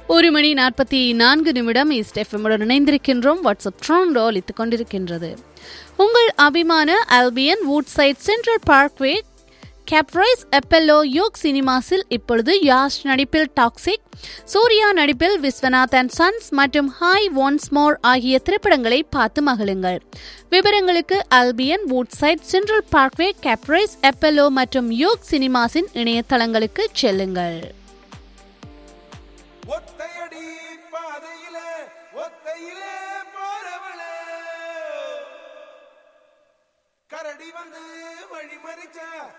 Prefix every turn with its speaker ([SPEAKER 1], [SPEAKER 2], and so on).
[SPEAKER 1] ஒரு மணி நாற்பத்தி நான்கு நிமிடம் ஈஸ்ட் எஃப்எம்முடன் இணைந்திருக்கின்றோம் வாட்ஸ்அப் ட்ரோண்டோ அளித்துக் கொண்டிருக்கின்றது உங்கள் அபிமான Albion wood side central parkway Caprice எப்பெல்லோ யோக் சினிமாஸில் இப்பொழுது யாஷ் நடிப்பில் டாக்ஸிக் சூர்யா நடிப்பில் விஸ்வநாத் அண்ட் சன்ஸ் மற்றும் ஹாய் ஒன்ஸ் மோர் ஆகிய திரைப்படங்களை பார்த்து மகிழுங்கள் விவரங்களுக்கு Albion wood side central parkway Caprice எப்பெல்லோ மற்றும் யோக் சினிமாஸின் இணையதளங்களுக்கு செல்லுங்கள்
[SPEAKER 2] ஒத்தையடி பாதையிலே ஒத்தையிலே போறவளே கரடி வந்து வழிமறிச்ச